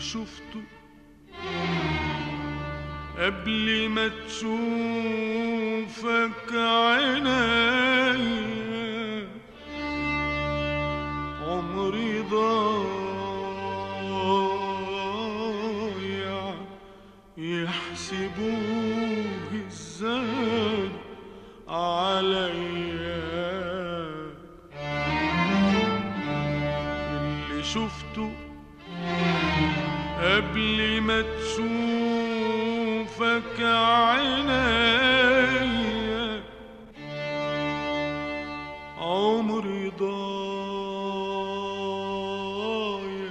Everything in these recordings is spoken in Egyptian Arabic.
شفته قبل ما تشوفك عينيا عمري ضايع يحسبوه ازاي عليا اللي شفته قبل ما تشوفك عينيا عمري ضايع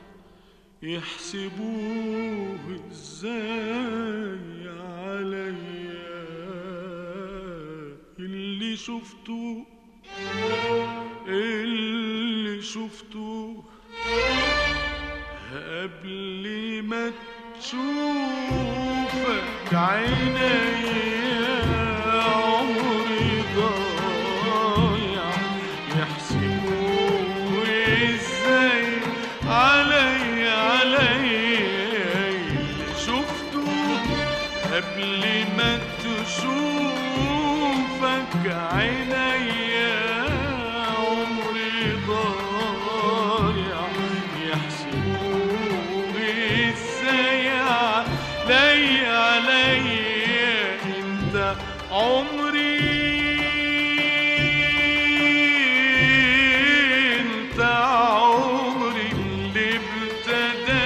يحسبوه ازاي عليا اللي شفته اللي شفته قبل ما تشوفك عينيا عمري ضايع يحسبوه ازاي علي علي اللي شفته قبل ما تشوفك عينيا عمري ضايع يحسبوه ازاي علي علي انت عمري انت عمري اللي ابتدى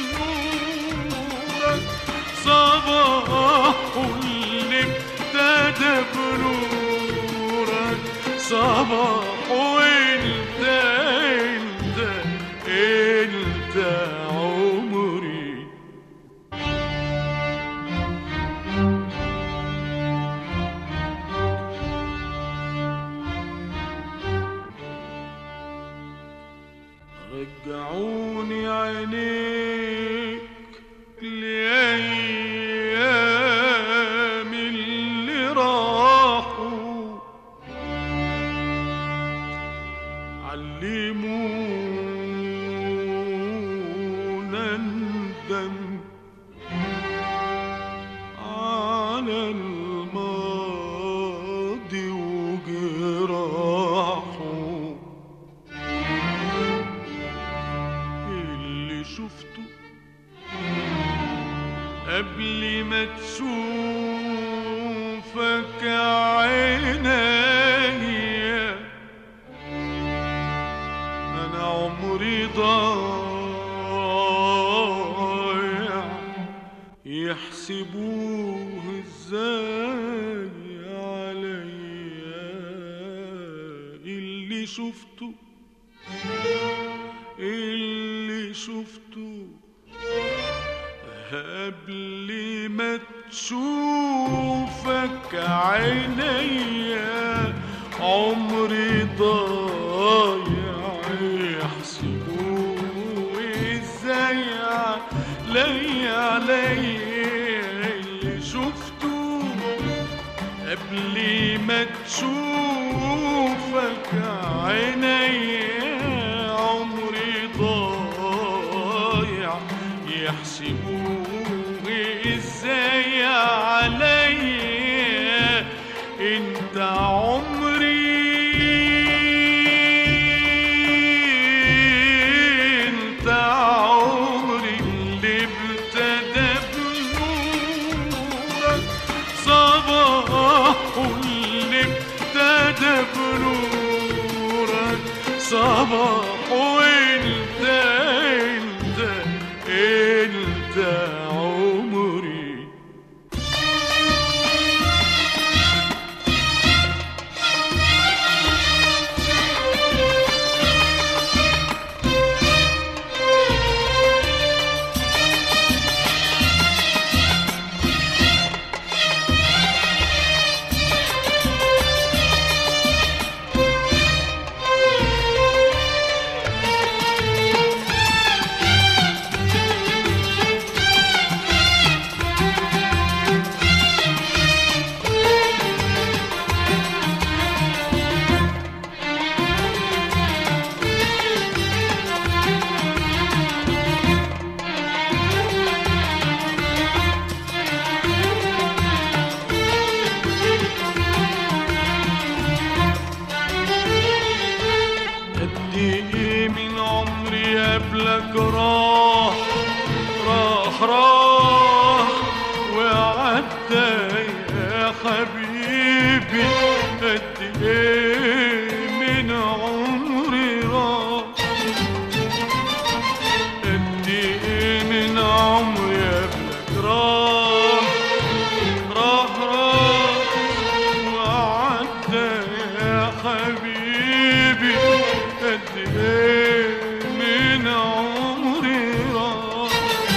بنورك صباح اللي ابتدى بنورك صباح وانت انت انت عمري رجعوني عينيك لأيام اللي راحوا علمونا ندم على الماضي وجراحه اللي شفته قبل ما تشوفك عينيا انا عمري ضايع يحسبوه ازاي عليا اللي شفته اللي شفته قبل ما تشوفك عينيا عمري ضايع يحسبوه ازاي علي علي اللي شفته قبل ما تشوفك عينيا عمري ضايع يحسبوه ازاي عليا انت عمري انت عمري اللي ابتدى بنورك صباح اللي ابتدى بنورك صباح وانت انت انت عمري قد ايه من عمري قبلك راح راح راح وعدى يا حبيبي قد ايه من عمري راح قد ايه من عمري قبلك راح راح راح وعدى يا حبيبي قد ايه من عمري راح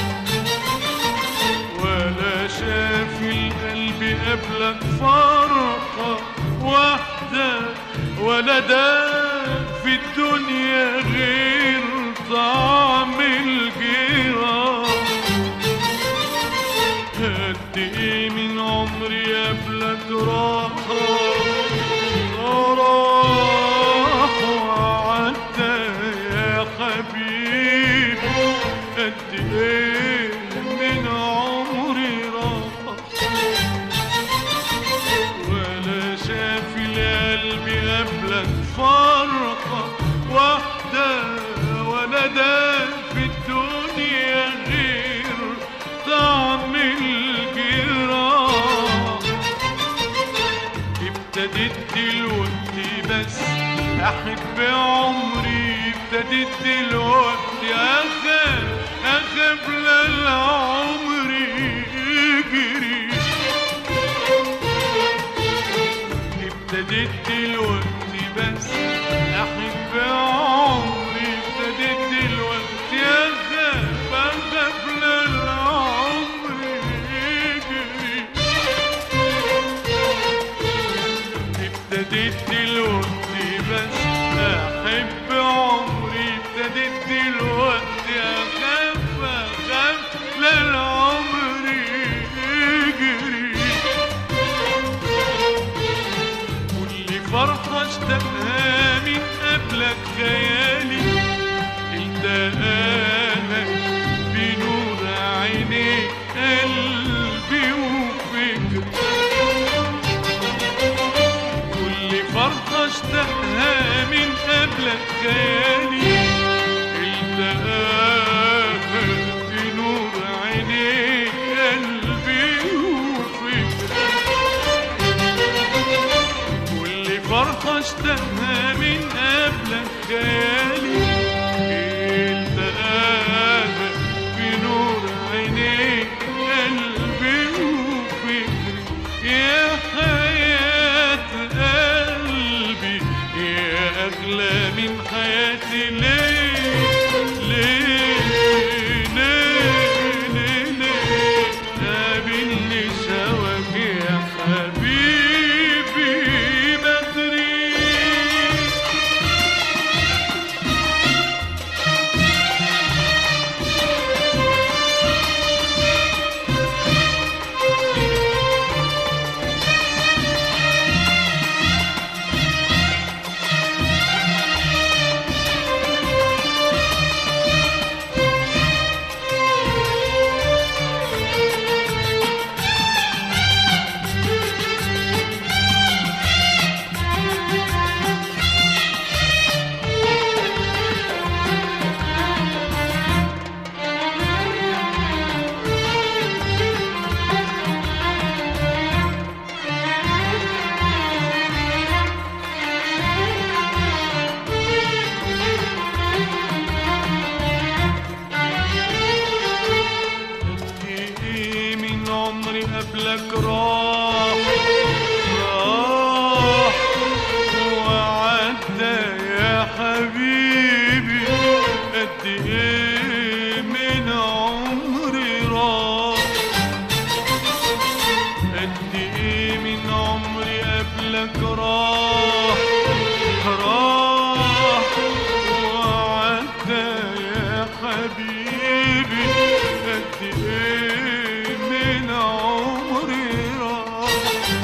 ولا شاف القلب قبلك فرقة واحدة ولا ده في الدنيا غير طعم الجراح قد ايه من عمري قبلك راح راح وعدى يا حبيبي قد ايه من عمري راح ولا شاف القلب قبلك فرقة واحدة ولا ده في الدنيا غير طعم الجراح ابتديت دلوقتي بس احب عمري ابتديت دلوقتي اخاف اخاف للعمر يجري ابتديت دلوقتي بس احب عمري ابتديت دلوقتي اخاف اخاف للعمر يجري ابتديت دلوقتي بس احب عمري ابتديت دلوقتي اخاف اخاف للعمر يجري كل فرحة اشتقها من قبلك خيالي التقاها بنور عينيك قلبي وفكري كل فرحة اشتقها من قبلك خيالي التقاها بنور عينيك قلبي وفكري كل فرحة اشتقها من قبلك خيالي التقاها بنور عينيك قلبي وفكري يا حياة قلبي يا أغلى من حياتي ليه ليه ليه ليه ليه قابلني سواك يا حبيبي بدري قد ايه من عمري قبلك راح راح وعدى يا حبيبي قد ايه من عمري راح قد ايه من عمري قبلك راح راح وعدى يا حبيبي قد ايه من عمري راح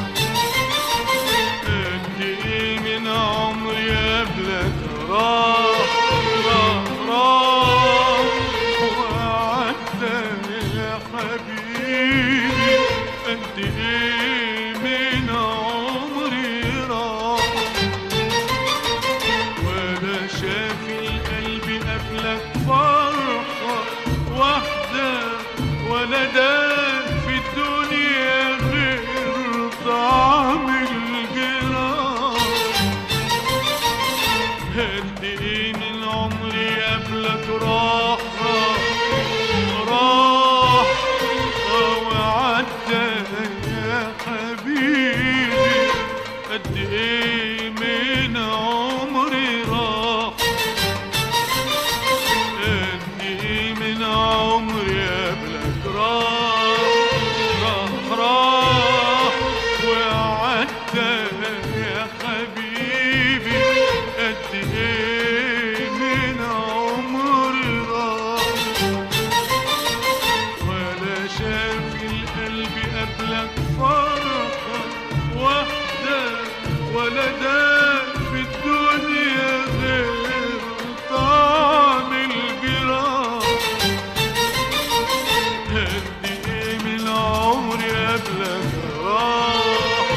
قد ايه من عمري قبلك راح راح راح وعدى يا حبيبي قد ايه من عمري راح ولا شاف في القلب قبلك فرحة واحدة ولا داء في الدنيا غير طعم الجراح قد ايه من عمري قبلك راح راح وعدى يا حبيبي قد ايه من عمري راح قد ايه من عمري قبلك راح راح راح وعدى يا حبيبي قد ايه من عمري راح ولا شاف القلب قبلك فرحة واحدة ولا داء في الدنيا غير طعم الجراح قد ايه من عمري قبلك راح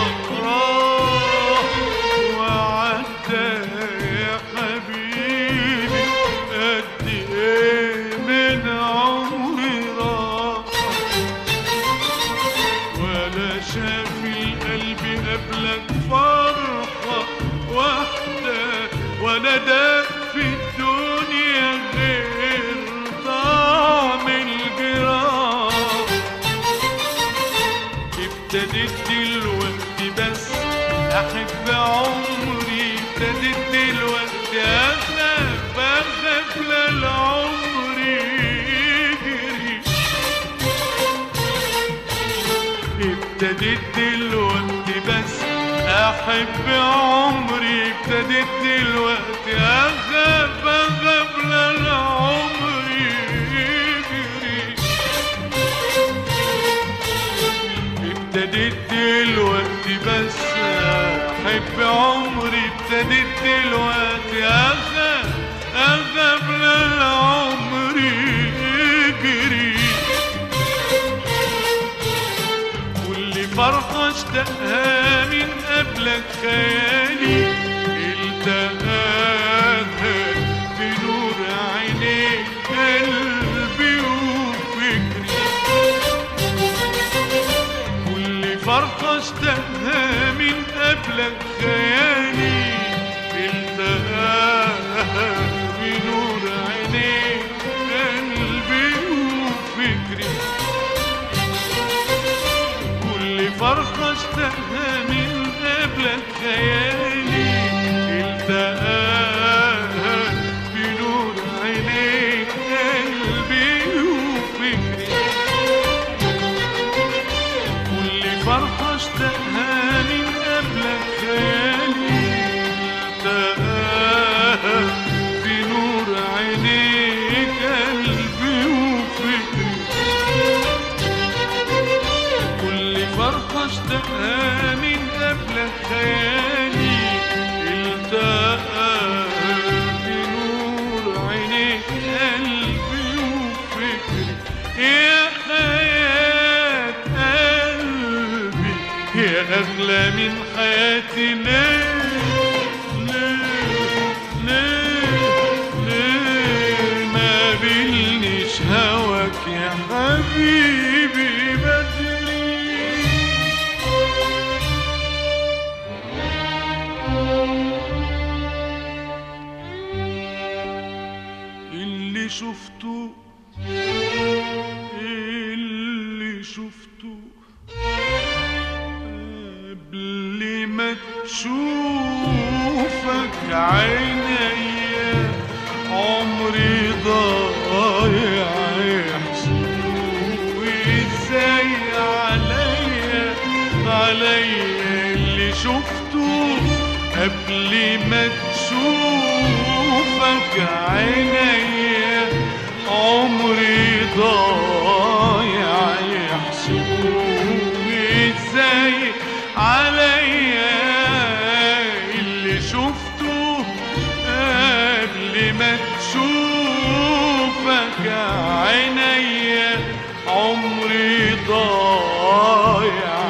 راح وعدى يا حبيبي قد ايه من عمري راح ولا شاف القلب قبلك فرحة واحدة ولا داء في الدنيا غير طعم الجراح ابتديت دلوقتي بس احب عمري ابتديت دلوقتي اخاف اخاف للعمر يجري ابتديت دلوقتي بس احب عمري ابتديت دلوقتي اخاف اخاف للعمر يجري ابتديت دلوقتي بس احب عمري ابتديت دلوقتي اخاف اخاف للعمر يجري كل فرحة اشتقها من قبلك خيالي التقاها بنور عينيك قلبي وفكري كل فرحة اشتقها من قبلك خيالي التقاها بنور عينيك قلبي وفكري كل فرحة اشتقها من قبلك خيالي التقاها بنور عينيك قلبي وفكري كل فرحة اشتقها من قبلك خيالي التقاها بنور عينيك قلبي وفكري كل فرحة اشتقها من قبلك خيالي التقى بنور عينيك قلبي وفكري يا حياة قلبي يا أغلى من حياتي ليه ليه ليه ليه ما بلنيش هواك يا حبيبي بدري اللي شفته اللي شفته قبل ما تشوفك عينيا عمري ضايع يحسبوا ازاي عليا عليا اللي شفته قبل ما تشوفك عينيا عمري ضايع يحسبوا ازاي عليا اللي شفته قبل ما تشوفك عينيا عمري ضايع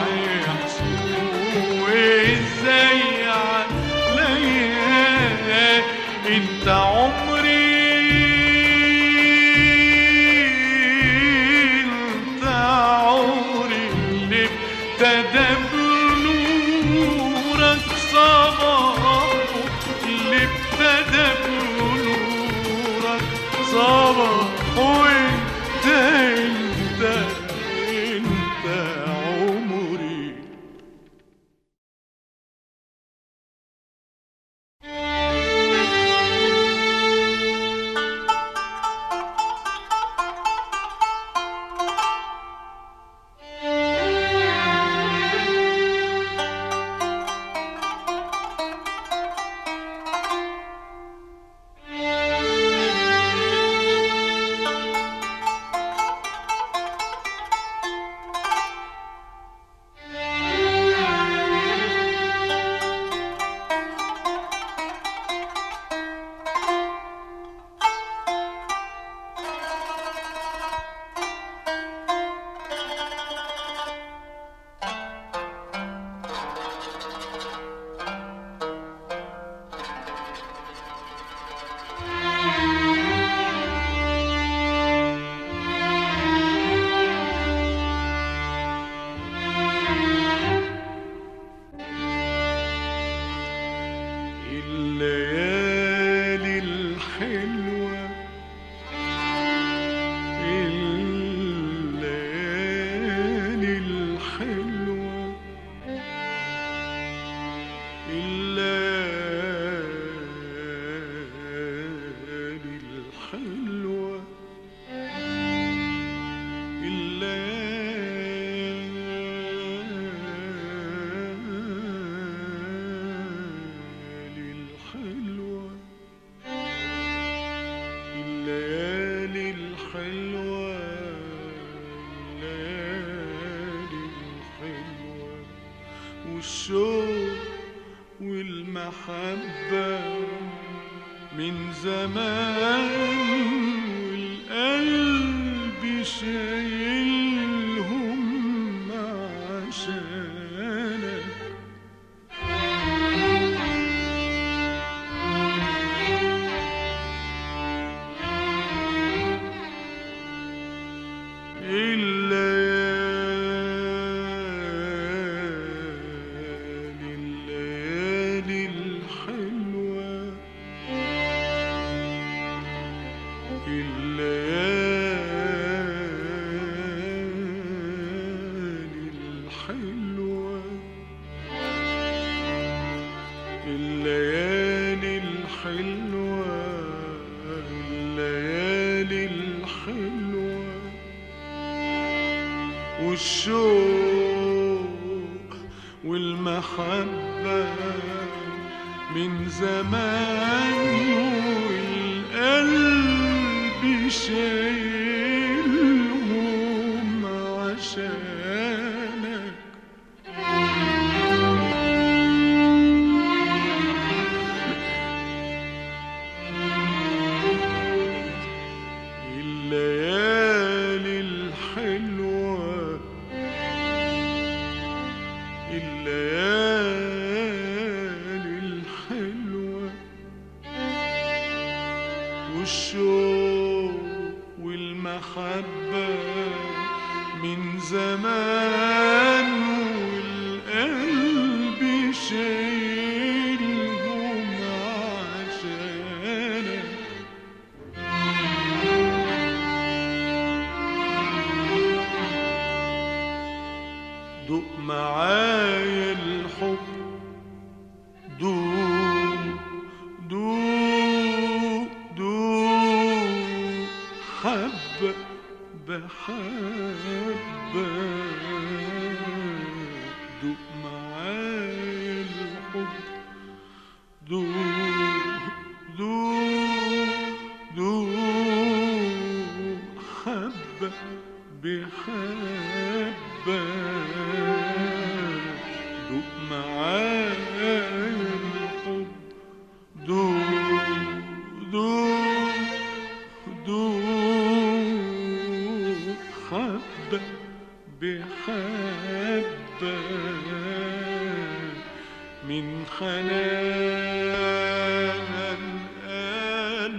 يحسبوا ازاي عليا انت عمري انت عمري اللي ابتدى بنورك صباح اللي ابتدى بنورك صباح وانت انت انت عمري الليالي الحلوة الليالي الحلوة الليالي الحلوة الليالي الحلوة الليالي الحلوة الليالي الحلوة والشوق والمحبة من زمان والقلب شايلهم عشانك الليالي الليالي الحلوة الليالي الحلوة الليالي الحلوة الليالي الحلوة والشوق والمحبة من زمان والقلب شايلهم عشانك الليالي الحلوة الليالي الحلوة والشوق والمحبة من زمان والقلب شايلهم عشانك دوق معايا الحب دوق دوق دوق حبة بحبة دوق معايا الحب دوق دوق دوق حبة بحبة دوق معايا الحب دوق دوق دوق حبة بحبة من حنان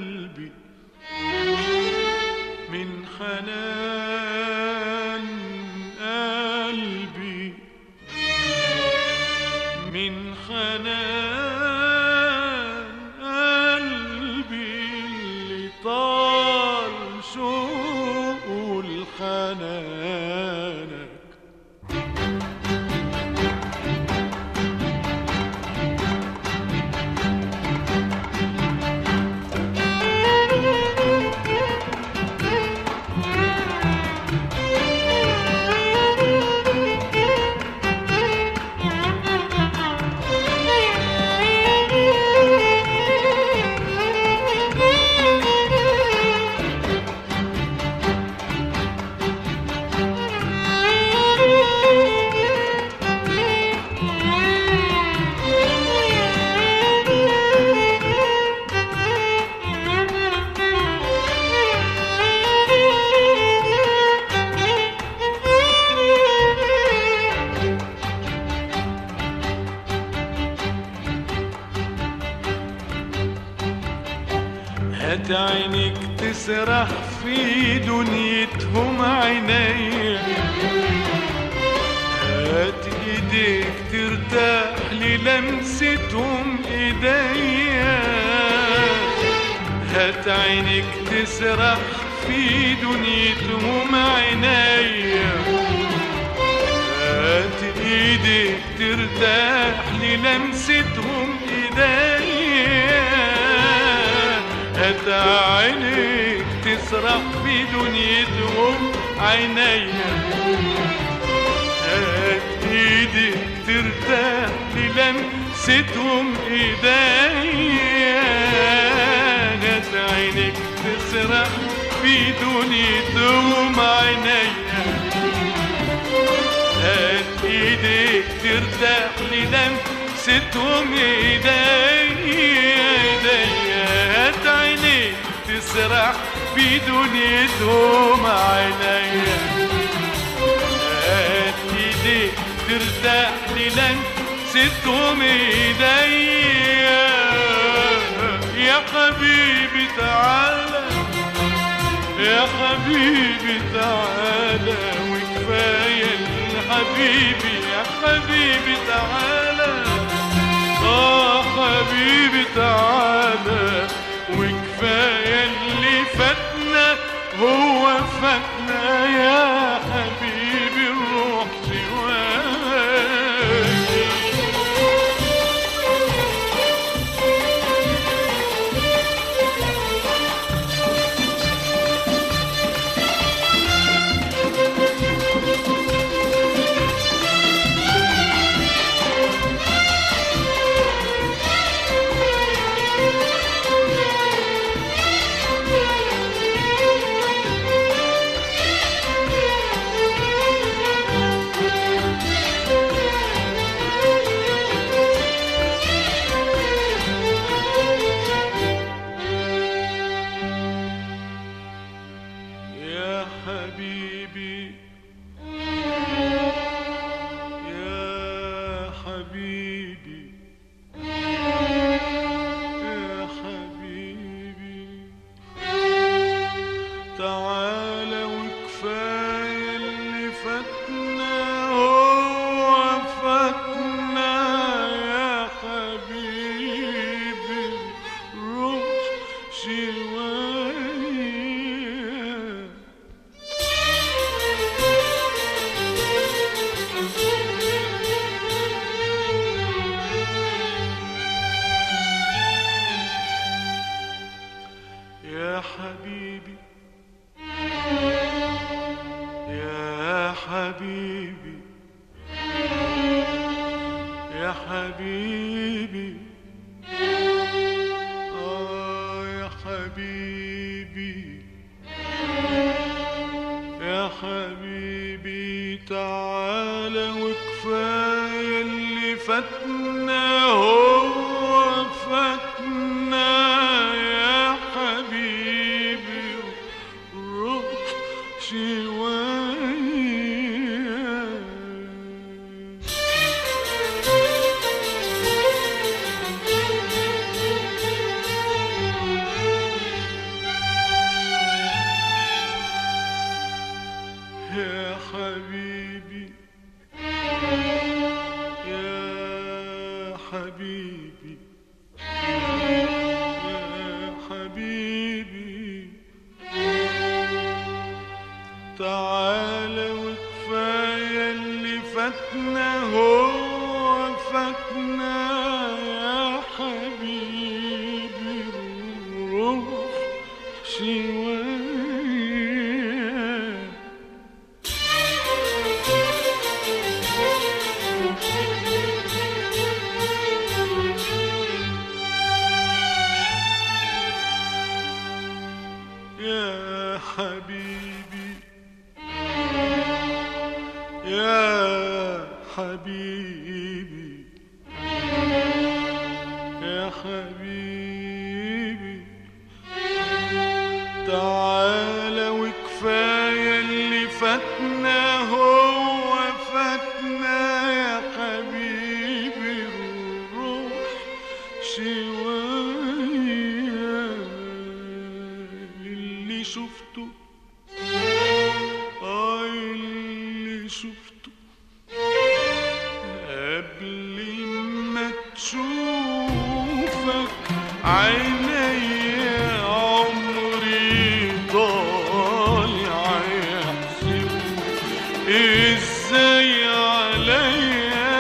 هات عينك تسرح في دنيتهم عينيا هات ايديك ترتاح للمستهم ايديا هات عينك تسرح في دنيتهم عينيا هات ايدك ترتاح للمستهم ايديا هات عينك تسرح في دنيتهم عينيا هات ايدك ترتاح للمستهم ايديا هات عينك تسرح في دنيتهم عينيا هات ايديك ترتاح للمستهم ايديا ايديا هات عينيك تسرح في دنيتهم عينيا هات ايديك ترتاح للمستهم ايديا يا حبيبي تعالى يا حبيبي تعالى وكفاية حبيبي يا حبيبي تعالى اه حبيبي تعالى وكفاية اللي فاتنا هو فاتنا يا حبيبي الروح سواك يا حبيبي يا حبيبي يا حبيبي تعالى وكفاية اللي فاتنا هو فاتنا يا حبيبي روح شوية يا حبيبي يا حبيبي يا حبيبي آه يا حبيبي يا حبيبي تعالى وكفاية اللي فاتنا هو فاتنا يا حبيبي روح شوية يا حبيبي يا حبيبي يا حبيبي تعالى وكفاية اللي فاتنا هو فاتنا يا حبيبي روح شوية يا حبيبي يا حبيبي يا حبيبي تعالى وكفاية اللي فاتنا هو فاتنا يا حبيبي روح شوية شفته آه اللي شفته قبل ما تشوفك عيني عمري ضايع يحسبه ازاي عليا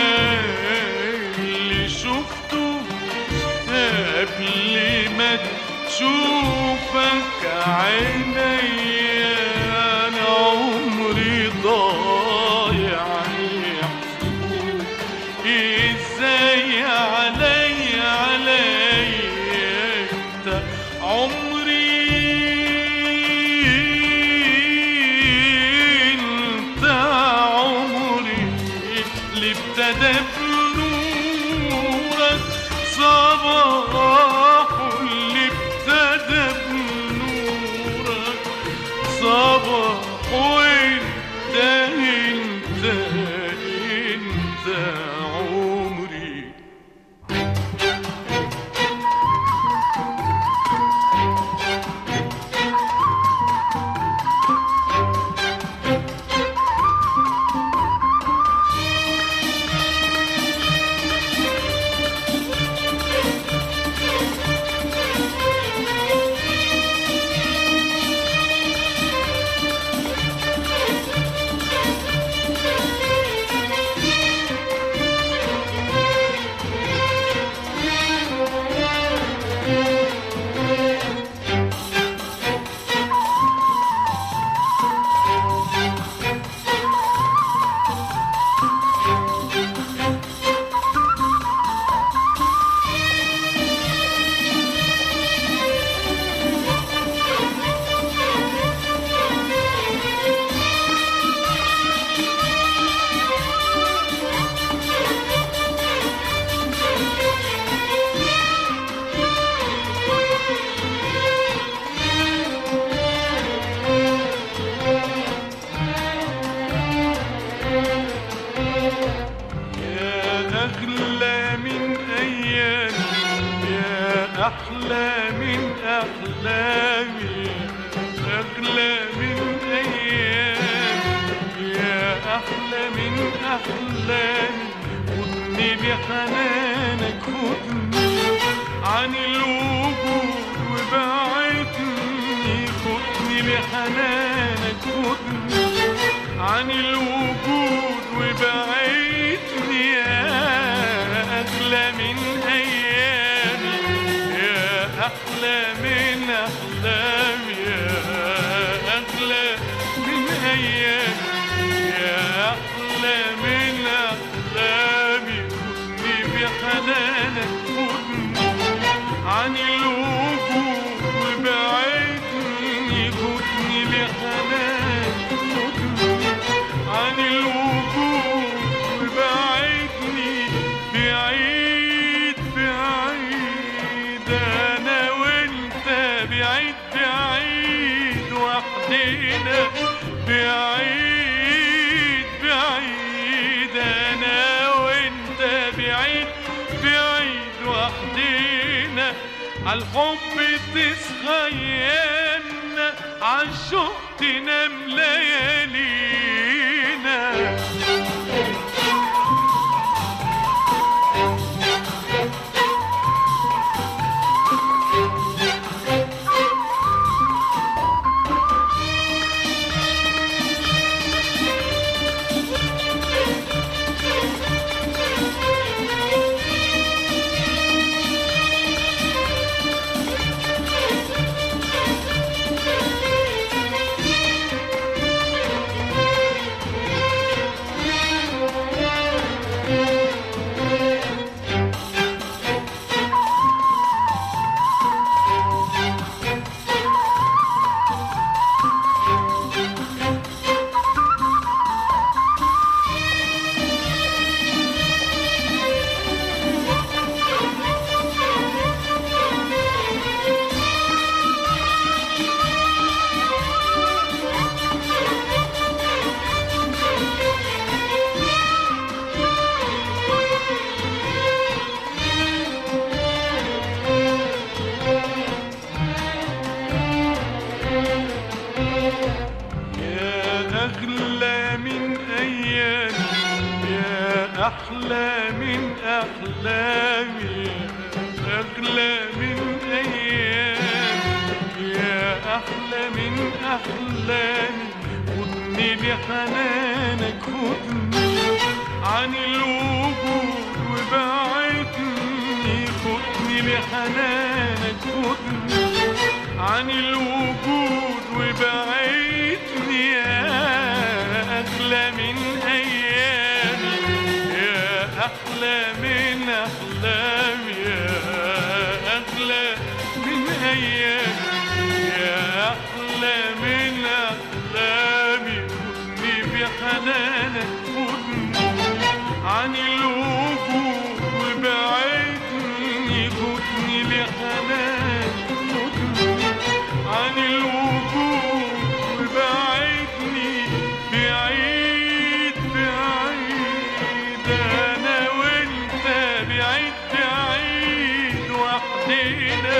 اللي شفته قبل ما تشوفك عيني انا عمري ضايع يحسبوه ازاي علي علي انت عمري انت عمري اللي ابتدى بنورك صباح اللي ابتدى بنورك صباح وانت انت انت عمري يا أغلى من أيامي يا أحلى من أحلامي يا أغلى من أيامي يا أحلى من أحلامي خدني بحنانك خدني عن الوجود وبعدني خدني بحنانك خدني عن الوجود وبعدني يا أغلى من أيامي يا أحلى من أحلامي يا أغلى من أيامي يا أحلى من أحلامي خدني بحنانك خدني عن الوجود وبعدني خدني بحنانك خدني عن الوجود وبعدني بعيد بعيد انا وانت بعيد بعيد وحدنا بعيد بعيد انا وانت بعيد بعيد وحدنا عالحب تسخينا عالشوق تنام ليالينا أغلى من أيامي يا أحلى من أحلامي يا أغلى من أيامي يا أحلى من أحلامي خدني بحنانك خدني عن الوجود وبعدني خدني بحنانك خدني عن الوجود وبعدني يا أغلى من أيامي يا أحلى من أحلامي يا أغلى من أيامي يا أحلى من أحلامي خدني بحنانك خدني عن الوجود وبعدني خدني بحنانك خدني عن الوجود وبعدني بعيد بعيد انا وانت بعيد بعيد وحدنا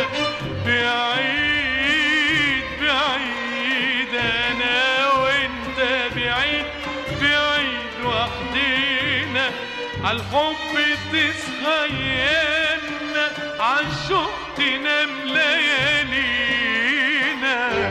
بعيد بعيد انا وانت بعيد بعيد وحدنا عالحب تسخينا عالشوق تنام ليالينا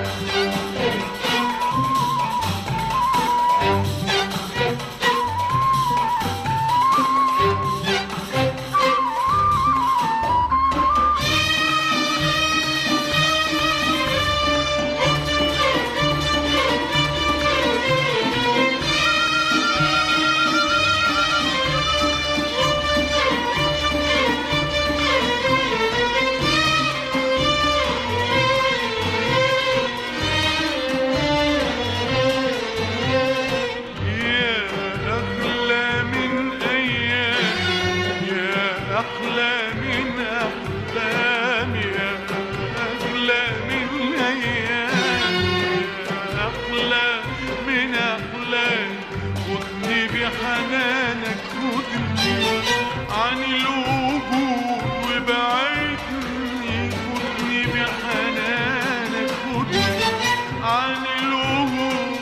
يا أغلى من أيامي يا أحلى من أحلامي يا أغلى من أيامي يا أحلى من أحلامي خدني بحنانك خدني عن الوجود وبعدني خدني بحنانك خدني عن الوجود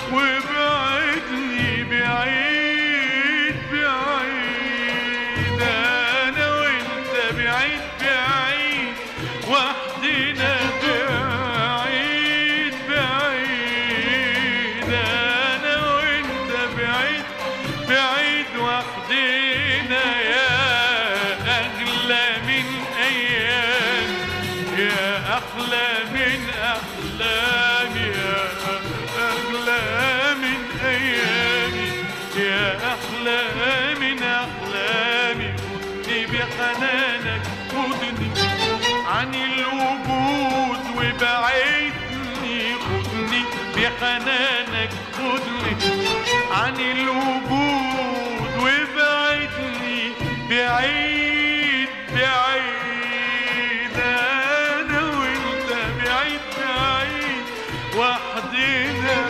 وبعدني بعيد بعيد انا وانت بعيد بعيد وحدنا بعيد بعيد انا وانت بعيد بعيد وحدنا يا اغلى من ايام يا احلى من احلامي يا اغلى من ايامي يا احلى من احلامي خدني بحنانك خدني عن الوجود وبعدني خدني بحنانك خدني عن الوجود وبعدني بعيد بعيد انا وانت بعيد بعيد وحدنا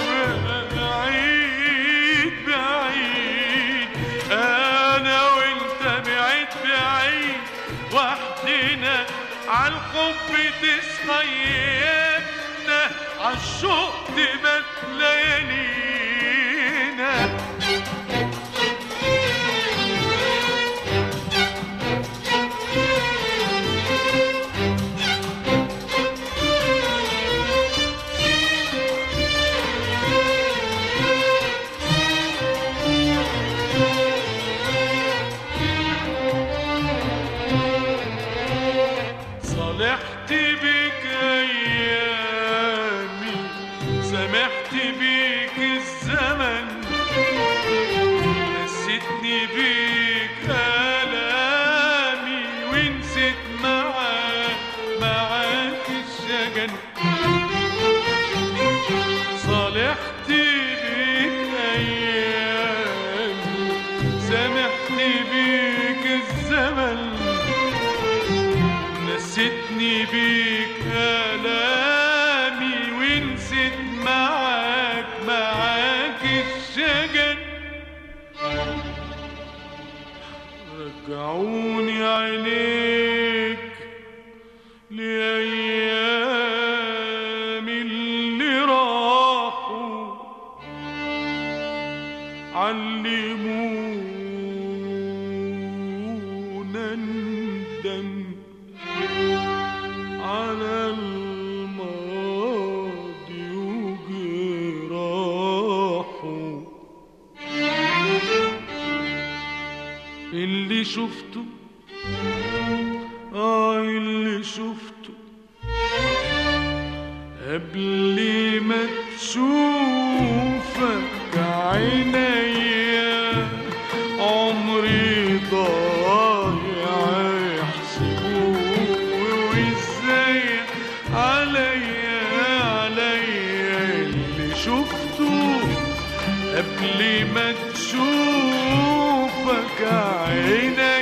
بعيد بعيد انا وانت بعيد بعيد وحدنا عالحب تسخيبنا عالشوق تبات ليالينا صالحت بك ايامي سمحت بيك الزمن نسيتني بيك الامي ونسيت معاك معاك الشجن صالحت بيك ايامي سمحت بيك الزمن نسيتني بيك آلامي ونسيت معاك معاك الشجن رجعوني عينيك لأيام اللي راحوا شفته اه اللي شفته قبل ما تشوفك عينيا عمري ضايع يحسبوه وازاي عليا عليا اللي شفته قبل ما تشوفك عينيا